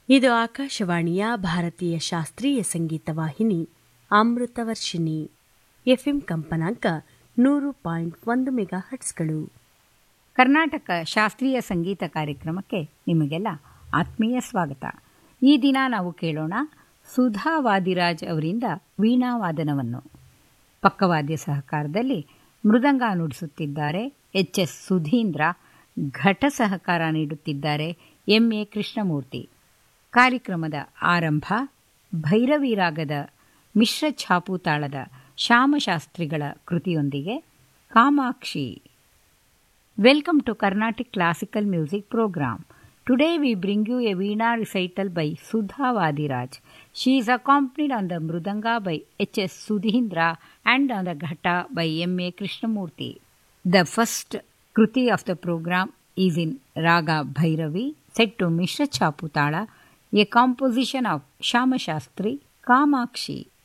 ಇದು ಆಕಾಶವಾಣಿಯ ಭಾರತೀಯ ಶಾಸ್ತ್ರೀಯ ಸಂಗೀತ ವಾಹಿನಿ ಅಮೃತವರ್ಷಿಣಿ ಎಫ್ಎಂ ಕಂಪನಾಂಕ ನೂರು ಪಾಯಿಂಟ್ ಒಂದು ಮೆಗಾ ಹಟ್ಸ್ಗಳು ಕರ್ನಾಟಕ ಶಾಸ್ತ್ರೀಯ ಸಂಗೀತ ಕಾರ್ಯಕ್ರಮಕ್ಕೆ ನಿಮಗೆಲ್ಲ ಆತ್ಮೀಯ ಸ್ವಾಗತ ಈ ದಿನ ನಾವು ಕೇಳೋಣ ಸುಧಾ ವಾದಿರಾಜ್ ಅವರಿಂದ ವೀಣಾವಾದನವನ್ನು ಪಕ್ಕವಾದ್ಯ ಸಹಕಾರದಲ್ಲಿ ಮೃದಂಗ ನುಡಿಸುತ್ತಿದ್ದಾರೆ ಎಚ್ ಎಸ್ ಸುಧೀಂದ್ರ ಘಟ ಸಹಕಾರ ನೀಡುತ್ತಿದ್ದಾರೆ ಎಂ ಎ ಕೃಷ್ಣಮೂರ್ತಿ ಕಾರ್ಯಕ್ರಮದ ಆರಂಭ ಭೈರವಿ ರಾಗದ ಮಿಶ್ರ ಛಾಪು ತಾಳದ ಶ್ಯಾಮಶಾಸ್ತ್ರಿಗಳ ಕೃತಿಯೊಂದಿಗೆ Kamakshi Welcome to Carnatic Classical Music Program. Today we bring you a Veena recital by Sudha Vadiraj. She is accompanied on the Mrudanga by H.S. Sudhindra and on the Ghata by M.A. Krishnamurti. The first Kruti of the program is in Raga Bhairavi, set to Mishra Chaputala, a composition of Shama Shastri Kamakshi.